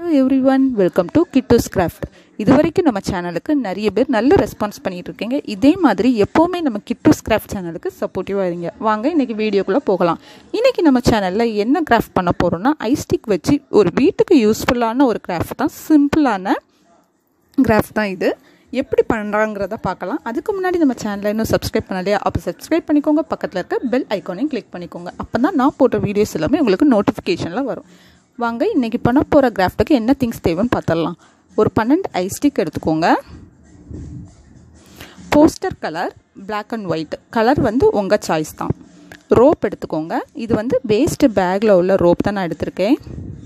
every everyone welcome to Kittu's craft இது வரைக்கும் நம்ம சேனலுக்கு நிறைய பேர் நல்ல ரெஸ்பான்ஸ் பண்ணிட்டு இருக்கீங்க இதே மாதிரி எப்போவுமே நம்ம கிட்டூஸ் கிராஃப்ட் சேனலுக்கு சப்போர்ட்டிவாக இருங்க வாங்க இன்றைக்கி வீடியோக்குள்ளே போகலாம் இன்றைக்கி நம்ம சேனலில் என்ன கிராஃப்ட் பண்ண போகிறோம்னா ஐஸ்டிக் வச்சு ஒரு வீட்டுக்கு யூஸ்ஃபுல்லான ஒரு கிராஃப்ட் தான் சிம்பிளான கிராஃப்ட் தான் இது எப்படி பண்ணுறாங்கிறத பார்க்கலாம் அதுக்கு முன்னாடி நம்ம சேனலை இன்னும் சப்ஸ்கிரைப் பண்ணலையா அப்போ சப்ஸ்கிரைப் பண்ணிக்கோங்க பக்கத்தில் இருக்க பெல் ஐக்கானையும் கிளிக் பண்ணிக்கோங்க அப்போ தான் நான் போட்ட வீடியோஸ் எல்லாமே உங்களுக்கு நோட்டிஃபிகேஷனில் வரும் வாங்க இன்றைக்கி பண்ண போகிற கிராஃப்ட்டுக்கு என்ன திங்ஸ் தேவைன்னு பார்த்துடலாம் ஒரு பன்னெண்டு ஐஸ்டிக் எடுத்துக்கோங்க poster colour black and white colour வந்து உங்கள் சாய்ஸ் தான் ரோப் எடுத்துக்கோங்க இது வந்து வேஸ்ட்டு பேக்கில் உள்ள ரோப் தான் நான் எடுத்திருக்கேன்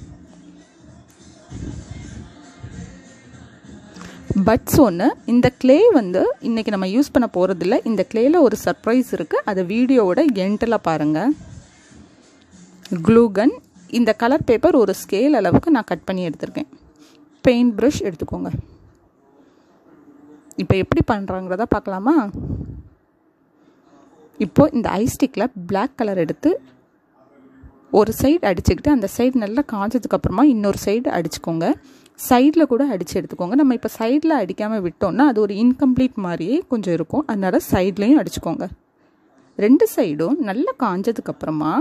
பட்ஸ் ஒன்று இந்த கிளே வந்து இன்றைக்கி நம்ம யூஸ் பண்ண போகிறதில்ல இந்த கிளேயில் ஒரு சர்ப்ரைஸ் இருக்குது அதை வீடியோவோட எண்டில் பாருங்கள் க்ளூகன் இந்த கலர் பேப்பர் ஒரு ஸ்கேல் அளவுக்கு நான் கட் பண்ணி எடுத்திருக்கேன் பெயிண்ட் ப்ரஷ் எடுத்துக்கோங்க இப்போ எப்படி பண்ணுறாங்கிறத பார்க்கலாமா இப்போது இந்த ஐஸ்டிக்கில் பிளாக் கலர் எடுத்து ஒரு சைடு அடிச்சுக்கிட்டு அந்த சைடு நல்லா காஞ்சதுக்கப்புறமா இன்னொரு சைடு அடிச்சுக்கோங்க சைடில் கூட அடித்து எடுத்துக்கோங்க நம்ம இப்போ சைடில் அடிக்காமல் விட்டோம்னா அது ஒரு இன்கம்ப்ளீட் மாதிரியே கொஞ்சம் இருக்கும் அதனால் சைட்லேயும் அடிச்சுக்கோங்க ரெண்டு சைடும் நல்லா காஞ்சதுக்கப்புறமா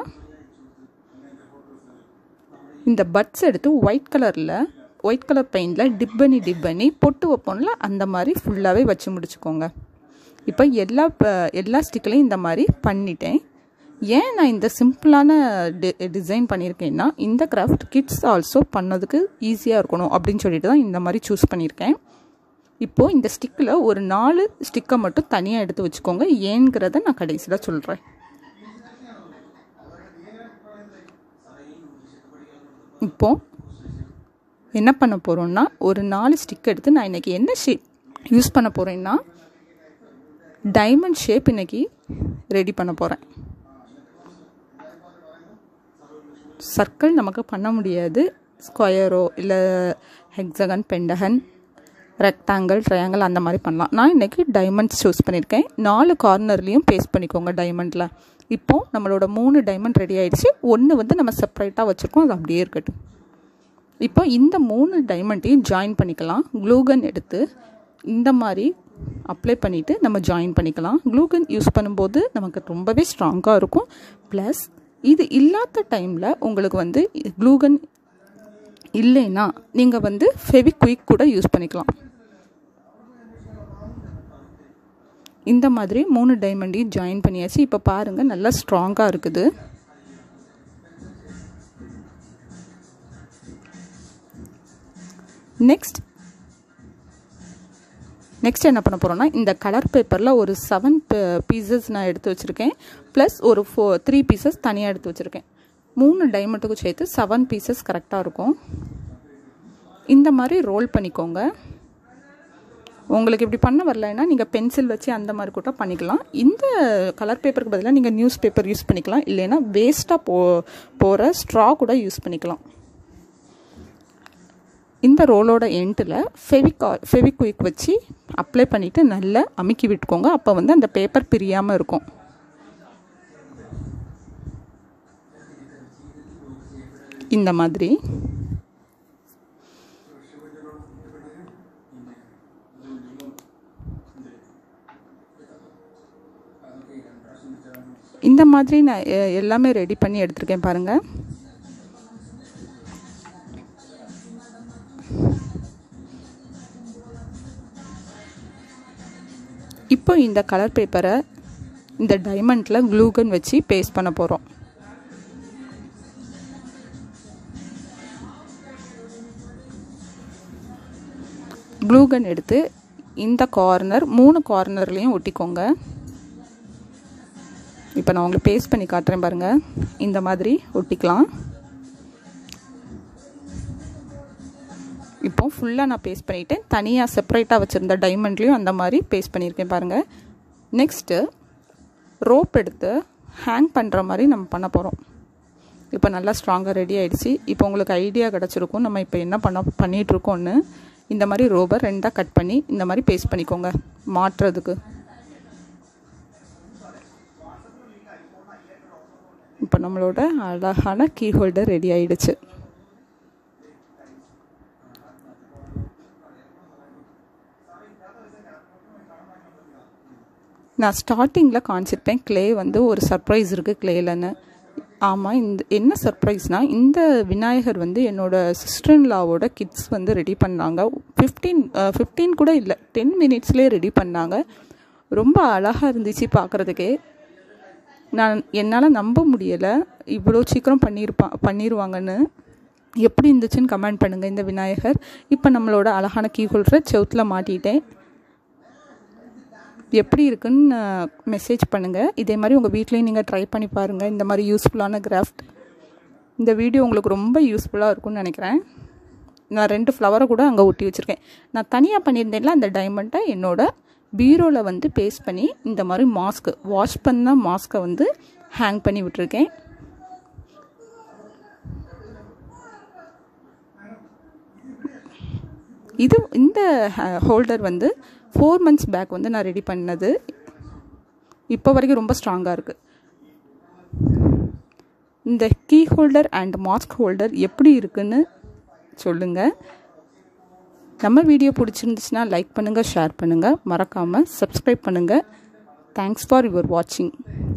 இந்த பட்ஸ் எடுத்து ஒயிட் கலரில் ஒயிட் கலர் பெயிண்டில் டிப் பண்ணி டிப் பண்ணி பொட்டு வைப்போம்ல அந்த மாதிரி ஃபுல்லாகவே வச்சு முடிச்சுக்கோங்க இப்போ எல்லா எல்லா ஸ்டிக்லையும் இந்த மாதிரி பண்ணிட்டேன் ஏன் நான் இந்த சிம்பிளான டி டிசைன் பண்ணியிருக்கேன்னா இந்த கிராஃப்ட் கிட்ஸ் ஆல்சோ பண்ணதுக்கு ஈஸியாக இருக்கணும் அப்படின்னு சொல்லிட்டு தான் இந்த மாதிரி சூஸ் பண்ணியிருக்கேன் இப்போது இந்த ஸ்டிக்கில் ஒரு நாலு ஸ்டிக்கை மட்டும் தனியாக எடுத்து வச்சுக்கோங்க ஏங்கிறத நான் கடைசியில் சொல்கிறேன் இப்போது என்ன பண்ண போகிறோன்னா ஒரு நாலு ஸ்டிக் எடுத்து நான் இன்றைக்கி என்ன ஷேப் யூஸ் பண்ண போகிறேன்னா டைமண்ட் ஷேப் இன்றைக்கி ரெடி பண்ண போகிறேன் சர்க்கிள் நமக்கு பண்ண முடியாது ஸ்கொயரோ இல்லை ஹெக்ஸகன் பெண்டகன் ரெக்டாங்கிள் ட்ரையாங்கிள் அந்த மாதிரி பண்ணலாம் நான் இன்றைக்கி டைமண்ட்ஸ் சூஸ் பண்ணியிருக்கேன் நாலு கார்னர்லேயும் பேஸ்ட் பண்ணிக்கோங்க டைமண்டில் இப்போது நம்மளோட மூணு டைமண்ட் ரெடி ஆகிடுச்சு ஒன்று வந்து நம்ம செப்பரேட்டாக வச்சுருக்கோம் அது அப்படியே இருக்கட்டும் இப்போ இந்த மூணு டைமண்ட்டையும் ஜாயின் பண்ணிக்கலாம் க்ளூகன் எடுத்து இந்த மாதிரி அப்ளை பண்ணிவிட்டு நம்ம ஜாயின் பண்ணிக்கலாம் க்ளூகன் யூஸ் பண்ணும்போது நமக்கு ரொம்பவே ஸ்ட்ராங்காக இருக்கும் ப்ளஸ் இது இல்லாத டைமில் உங்களுக்கு வந்து க்ளூகன் இல்லைன்னா நீங்கள் வந்து ஃபெவிக்விக் கூட யூஸ் பண்ணிக்கலாம் இந்த மாதிரி மூணு டைமண்டையும் ஜாயின் பண்ணியாச்சு இப்போ பாருங்கள் நல்லா ஸ்ட்ராங்காக இருக்குது நெக்ஸ்ட் நெக்ஸ்ட் என்ன பண்ண போகிறோன்னா இந்த கலர் பேப்பரில் ஒரு செவன் பீசஸ் நான் எடுத்து வச்சுருக்கேன் ப்ளஸ் ஒரு ஃபோ த்ரீ பீசஸ் தனியாக எடுத்து வச்சுருக்கேன் மூணு டைமண்ட்டுக்கும் சேர்த்து செவன் பீசஸ் கரெக்டாக இருக்கும் இந்த மாதிரி ரோல் பண்ணிக்கோங்க உங்களுக்கு இப்படி பண்ண வரலைன்னா நீங்கள் பென்சில் வச்சு அந்த மாதிரி கூட பண்ணிக்கலாம் இந்த கலர் பேப்பருக்கு பதிலாக நீங்கள் நியூஸ் பேப்பர் யூஸ் பண்ணிக்கலாம் இல்லைன்னா வேஸ்ட்டாக போ போகிற ஸ்ட்ரா கூட யூஸ் பண்ணிக்கலாம் இந்த ரோலோட எண்டில் ஃபெவிகா ஃபெவிக்விக் வச்சு அப்ளை பண்ணிவிட்டு நல்லா அமுக்கி விட்டுக்கோங்க அப்போ வந்து அந்த பேப்பர் பிரியாமல் இருக்கும் இந்த மாதிரி இந்த மாதிரி நான் எல்லாமே ரெடி பண்ணி எடுத்திருக்கேன் பாருங்கள் இப்போ இந்த கலர் பேப்பரை இந்த டைமண்டில் க்ளூகன் வச்சு பேஸ்ட் பண்ண போகிறோம் க்ளூகன் எடுத்து இந்த கார்னர் மூணு கார்னர்லேயும் ஒட்டிக்கோங்க இப்போ நான் உங்களுக்கு பேஸ்ட் பண்ணி காட்டுறேன் பாருங்கள் இந்த மாதிரி ஒட்டிக்கலாம் இப்போ ஃபுல்லாக நான் பேஸ்ட் பண்ணிவிட்டேன் தனியாக செப்பரேட்டாக வச்சுருந்த டைமண்ட்லேயும் அந்த மாதிரி பேஸ்ட் பண்ணியிருக்கேன் பாருங்கள் நெக்ஸ்ட்டு ரோப் எடுத்து ஹேங் பண்ணுற மாதிரி நம்ம பண்ண போகிறோம் இப்போ நல்லா ஸ்ட்ராங்காக ரெடி ஆகிடுச்சு இப்போ உங்களுக்கு ஐடியா கிடச்சிருக்கும் நம்ம இப்போ என்ன பண்ண பண்ணிகிட்ருக்கோன்னு இந்த மாதிரி ரோபை ரெண்டாக கட் பண்ணி இந்த மாதிரி பேஸ்ட் பண்ணிக்கோங்க மாட்டுறதுக்கு இப்போ நம்மளோட அழகான கீ ஹோல்டர் ரெடி ஆயிடுச்சு நான் ஸ்டார்டிங்கில் காமிச்சிருப்பேன் க்ளே வந்து ஒரு சர்ப்ரைஸ் இருக்குது க்ளேலன்னு ஆமாம் இந்த என்ன சர்ப்ரைஸ்னால் இந்த விநாயகர் வந்து என்னோடய சிஸ்டர்லாவோட கிட்ஸ் வந்து ரெடி பண்ணாங்க ஃபிஃப்டீன் ஃபிஃப்டீன் கூட இல்லை டென் மினிட்ஸ்லேயே ரெடி பண்ணாங்க ரொம்ப அழகாக இருந்துச்சு பார்க்குறதுக்கே நான் என்னால் நம்ப முடியலை இவ்வளோ சீக்கிரம் பண்ணியிருப்பா பண்ணிடுவாங்கன்னு எப்படி இருந்துச்சுன்னு கமெண்ட் பண்ணுங்கள் இந்த விநாயகர் இப்போ நம்மளோட அழகான கீ ஹோல்டரை செவுத்தில் மாட்டிட்டேன் எப்படி இருக்குன்னு மெசேஜ் பண்ணுங்கள் இதே மாதிரி உங்கள் வீட்லேயும் நீங்கள் ட்ரை பண்ணி பாருங்கள் இந்த மாதிரி யூஸ்ஃபுல்லான கிராஃப்ட் இந்த வீடியோ உங்களுக்கு ரொம்ப யூஸ்ஃபுல்லாக இருக்கும்னு நினைக்கிறேன் நான் ரெண்டு ஃப்ளவரை கூட அங்கே ஒட்டி வச்சுருக்கேன் நான் தனியாக பண்ணியிருந்தேன்ல அந்த டைமண்ட்டை என்னோட பீரோவில் வந்து பேஸ்ட் பண்ணி இந்த மாதிரி மாஸ்க்கு வாஷ் பண்ண மாஸ்க்கை வந்து ஹேங் பண்ணி விட்டுருக்கேன் இது இந்த ஹோல்டர் வந்து ஃபோர் மந்த்ஸ் பேக் வந்து நான் ரெடி பண்ணது இப்போ வரைக்கும் ரொம்ப ஸ்ட்ராங்காக இருக்குது இந்த key holder and mask holder எப்படி இருக்குன்னு சொல்லுங்கள் நம்ம வீடியோ பிடிச்சிருந்துச்சுன்னா லைக் பண்ணுங்கள் ஷேர் பண்ணுங்கள் மறக்காமல் சப்ஸ்கிரைப் பண்ணுங்கள் தேங்க்ஸ் ஃபார் யுவர் வாட்சிங்